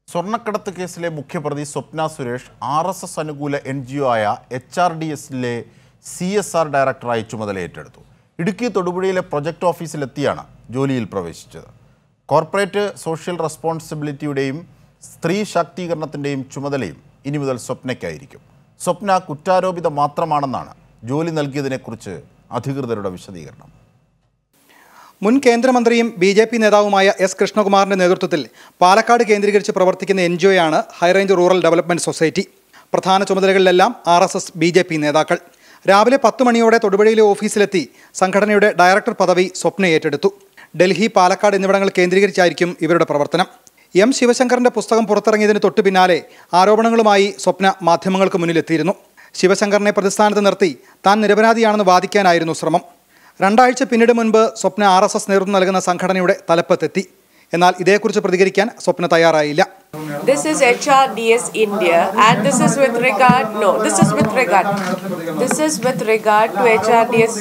സ്വർണ്ണക്കടത്ത് കേസിലെ മുഖ്യപ്രതി Swapna Suresh R S S അനുകൂല എൻ ജി ഒ ആയ എച്ച് ആർ ഡി എസിലെ സി എസ് ആർ ഡയറക്ടറായി ചുമതല ഏറ്റെടുത്തു ഇടുക്കി തൊടുപുഴയിലെ പ്രൊജക്ട് ഓഫീസിലെത്തിയാണ് ജോലിയിൽ പ്രവേശിച്ചത് കോർപ്പറേറ്റ് സോഷ്യൽ റെസ്പോൺസിബിലിറ്റിയുടെയും സ്ത്രീ ശാക്തീകരണത്തിൻ്റെയും ചുമതലയും ഇനി മുതൽ സ്വപ്നയ്ക്കായിരിക്കും സ്വപ്ന കുറ്റാരോപിത മാത്രമാണെന്നാണ് ജോലി നൽകിയതിനെക്കുറിച്ച് അധികൃതരുടെ വിശദീകരണം മുൻ കേന്ദ്രമന്ത്രിയും ബി ജെ പി നേതാവുമായ എസ് കൃഷ്ണകുമാറിന്റെ നേതൃത്വത്തിൽ പാലക്കാട് കേന്ദ്രീകരിച്ച് പ്രവർത്തിക്കുന്ന എൻ ജി ഒയാണ് ഹൈറേഞ്ച് റൂറൽ ഡെവലപ്മെന്റ് സൊസൈറ്റി പ്രധാന ചുമതലകളിലെല്ലാം R S S B J P നേതാക്കൾ രാവിലെ പത്ത് മണിയോടെ തൊടുപുഴയിലെ ഓഫീസിലെത്തി സംഘടനയുടെ ഡയറക്ടർ പദവി സ്വപ്ന ഏറ്റെടുത്തു ഡൽഹി പാലക്കാട് എന്നിവിടങ്ങൾ കേന്ദ്രീകരിച്ചായിരിക്കും ഇവരുടെ പ്രവർത്തനം എം ശിവശങ്കറിന്റെ പുസ്തകം പുറത്തിറങ്ങിയതിന് തൊട്ടു പിന്നാലെ ആരോപണങ്ങളുമായി സ്വപ്ന മാധ്യമങ്ങൾക്ക് മുന്നിലെത്തിയിരുന്നു ശിവശങ്കറിനെ പ്രതിസ്ഥാനത്ത് നിർത്തി താൻ നിരപരാധിയാണെന്ന് വാദിക്കാനായിരുന്നു ശ്രമം രണ്ടാഴ്ച പിന്നീട് മുൻപ് സ്വപ്ന ആർ എസ് എസ് നേതൃത്വം നൽകുന്ന സംഘടനയുടെ തലപ്പത്തെത്തി എന്നാൽ ഇതേക്കുറിച്ച് പ്രതികരിക്കാൻ സ്വപ്ന തയ്യാറായില്ല This is HRDS India and this is with regard, no, this is with regard, this is with regard to HRDS.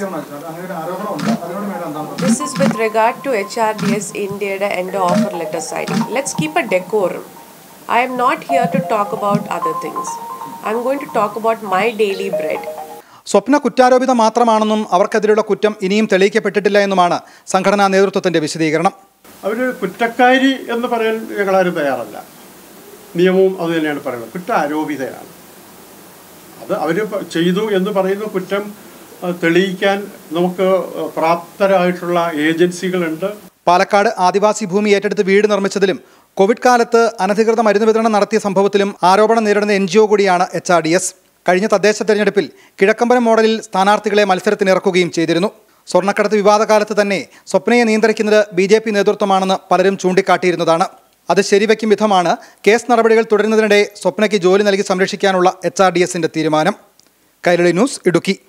This is with regard to HRDS India and offer letter signing. Let's keep a decorum. I am not here to talk about other things. I'm going to talk about my daily bread. സ്വപ്ന കുറ്റാരോപിത മാത്രമാണെന്നും അവർക്കെതിരെയുള്ള കുറ്റം ഇനിയും തെളിയിക്കപ്പെട്ടിട്ടില്ല എന്നുമാണ് സംഘടനാ നേതൃത്വത്തിന്റെ വിശദീകരണം അവർ കുറ്റക്കാരി എന്ന് പറയാൻ ഞങ്ങളാരും തയ്യാറല്ല നിയമവും അത് തന്നെയാണ് പറയുന്നത് കുറ്റ ആരോപിതയാണ് അത് അവർ ചെയ്തു എന്ന് പറയുന്ന കുറ്റം അഹ്, തെളിയിക്കാൻ നമുക്ക് പ്രാപ്തരായിട്ടുള്ള ഏജൻസികളുണ്ട് പാലക്കാട് ആദിവാസി ഭൂമി ഏറ്റെടുത്ത് വീട് നിർമ്മിച്ചതിലും കോവിഡ് കാലത്ത് അനധികൃത മരുന്ന് വിതരണം നടത്തിയ സംഭവത്തിലും ആരോപണം നേരിടുന്ന എൻ ജി ഒ കൂടിയാണ് എച്ച് ആർ ഡി എസ് കഴിഞ്ഞ തദ്ദേശ തെരഞ്ഞെടുപ്പിൽ കിഴക്കമ്പലം മോഡലിൽ സ്ഥാനാർത്ഥികളെ മത്സരത്തിനിറക്കുകയും ചെയ്തിരുന്നു സ്വർണ്ണക്കടത്ത് വിവാദകാലത്ത് തന്നെ സ്വപ്നയെ നിയന്ത്രിക്കുന്നത് ബി ജെ പി നേതൃത്വമാണെന്ന് പലരും ചൂണ്ടിക്കാട്ടിയിരുന്നതാണ് അത് ശരിവയ്ക്കും വിധമാണ് കേസ് നടപടികൾ തുടരുന്നതിനിടെ സ്വപ്നയ്ക്ക് ജോലി നൽകി സംരക്ഷിക്കാനുള്ള എച്ച് ആർ ഡി എസിന്റെ തീരുമാനം കൈരളി ന്യൂസ് ഇടുക്കി